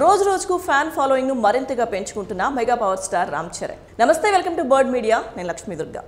రోజు రోజుకు fan following ను మరింతగా పెంచుకుంటున్న mega power star Ram Charan నమస్తే వెల్కమ్ టు బర్డ్ మీడియా నేను Lakshmi Durga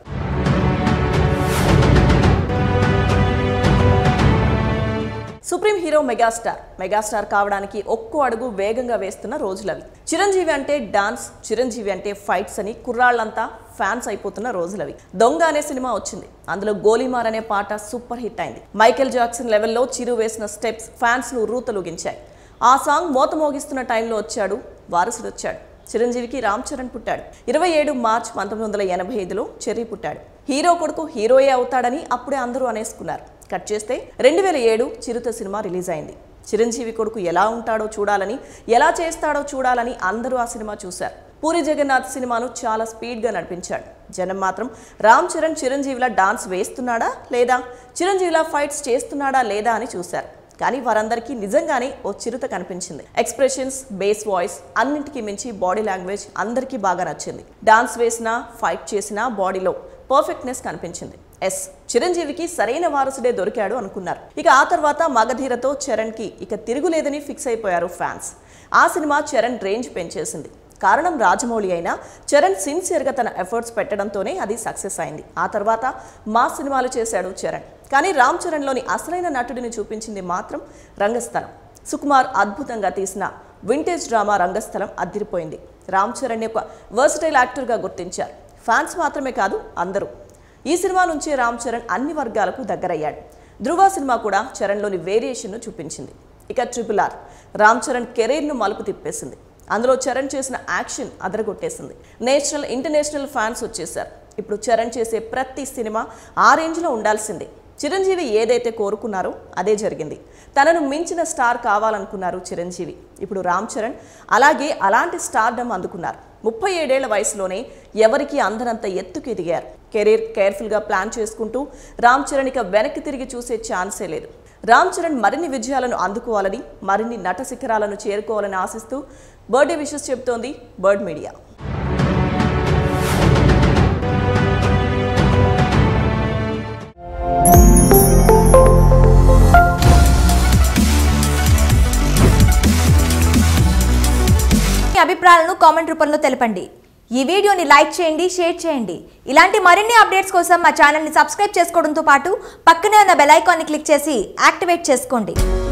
supreme hero megastar megastar కావడానికి ఒక్కో అడుగు వేగంగా వేస్తున్న రోజులవి చిరంజీవి అంటే డాన్స్ చిరంజీవి అంటే ఫైట్స్ అని కుర్రాళ్ళంతా ఫ్యాన్స్ అయిపోతున్న రోజులవి దొంగ అనే సినిమా వచ్చింది అందులో గోలీమార్ అనే పాట సూపర్ హిట్ అయింది మైకేల్ జాక్సన్ లెవెల్లో చిరు వేసిన స్టెప్స్ ఫ్యాన్స్ ను రూతలుగించాయి ఆ సాంగ్ మోత మోగిస్తున్న టైంలో వచ్చాడు వారసుడు వచ్చాడు చిరంజీవికి రామ్ చరణ్ పుట్టాడు ఇరవై ఏడు మార్చ్ పంతొమ్మిది వందల ఎనభై ఐదులో చెర్రీ పుట్టాడు హీరో కొడుకు హీరోయే అవుతాడని అప్పుడే అందరూ అనేసుకున్నారు కట్ చేస్తే రెండు వేల ఏడు చిరుత సినిమా రిలీజ్ అయింది చిరంజీవి కొడుకు ఎలా ఉంటాడో చూడాలని ఎలా చేస్తాడో చూడాలని అందరూ ఆ సినిమా చూశారు పూరి జగన్నాథ్ సినిమాను చాలా స్పీడ్గా నడిపించాడు జనం మాత్రం రామ్ చరణ్ చిరంజీవిలా డాన్స్ వేస్తున్నాడా లేదా చిరంజీవిలా ఫైట్స్ చేస్తున్నాడా లేదా అని చూశారు కానీ వారందరికీ నిజంగానే ఓ చిరుత కనిపించింది ఎక్స్ప్రెషన్స్ బేస్ వాయిస్ అన్నింటికి మించి బాడీ లాంగ్వేజ్ అందరికీ బాగా నచ్చింది డాన్స్ వేసినా ఫైట్ చేసినా బాడీలో పర్ఫెక్ట్నెస్ కనిపించింది ఎస్ చిరంజీవికి సరైన వారసుడే దొరికాడు అనుకున్నారు ఇక ఆ తర్వాత మగధీరతో చరణ్ కి ఇక తిరుగులేదని ఫిక్స్ అయిపోయారు ఫ్యాన్స్ ఆ సినిమా చరణ్ రేంజ్ పెంచేసింది కారణం రాజమౌళి అయినా చరణ్ సిన్సియర్గా తన ఎఫర్ట్స్ పెట్టడంతోనే అది సక్సెస్ అయింది ఆ తర్వాత మా సినిమాలు చేశాడు చరణ్ కానీ రామ్ చరణ్లోని అసలైన నటుడిని చూపించింది మాత్రం రంగస్థలం సుకుమార్ అద్భుతంగా తీసిన వింటేజ్ డ్రామా రంగస్థలం అద్దిరిపోయింది రామ్ చరణ్ ఒక వర్సటైల్ యాక్టర్గా గుర్తించారు ఫ్యాన్స్ మాత్రమే కాదు అందరూ ఈ సినిమా నుంచే రామ్ చరణ్ అన్ని వర్గాలకు దగ్గరయ్యాడు ధృవ సినిమా కూడా చరణ్లోని వేరియేషన్ను చూపించింది ఇక ట్రిపుల్ ఆర్ రామ్ చరణ్ కెరీర్ను మలుపు తిప్పేసింది అందులో చరణ్ చేసిన యాక్షన్ అదరగొట్టేసింది నేషనల్ ఇంటర్నేషనల్ ఫ్యాన్స్ వచ్చేసారు ఇప్పుడు చరణ్ చేసే ప్రతి సినిమా ఆ రేంజ్లో ఉండాల్సిందే చిరంజీవి ఏదైతే కోరుకున్నారో అదే జరిగింది తనను మించిన స్టార్ కావాలనుకున్నారు చిరంజీవి ఇప్పుడు రామ్ చరణ్ అలాగే అలాంటి స్టార్డమ్ అందుకున్నారు ముప్పై ఏడేళ్ల వయసులోనే ఎవరికి అందనంత ఎత్తుకు ఎదిగారు కెరీర్ కేర్ఫుల్గా ప్లాన్ చేసుకుంటూ రామ్ చరణ్ ఇక వెనక్కి తిరిగి చూసే ఛాన్సే లేదు రామ్ చరణ్ మరిన్ని విజయాలను అందుకోవాలని మరిన్ని నట శిఖరాలను చేరుకోవాలని ఆశిస్తూ బర్త్డే విషెస్ చెబుతోంది బర్డ్ మీడియా మీ అభిప్రాయాలను కామెంట్ రూపంలో తెలపండి ఈ వీడియోని లైక్ చేయండి షేర్ చేయండి ఇలాంటి మరిన్ని అప్డేట్స్ కోసం మా ఛానల్ని సబ్స్క్రైబ్ చేసుకోవడంతో పాటు పక్కనే ఉన్న బెల్ ఐకాన్ని క్లిక్ చేసి యాక్టివేట్ చేసుకోండి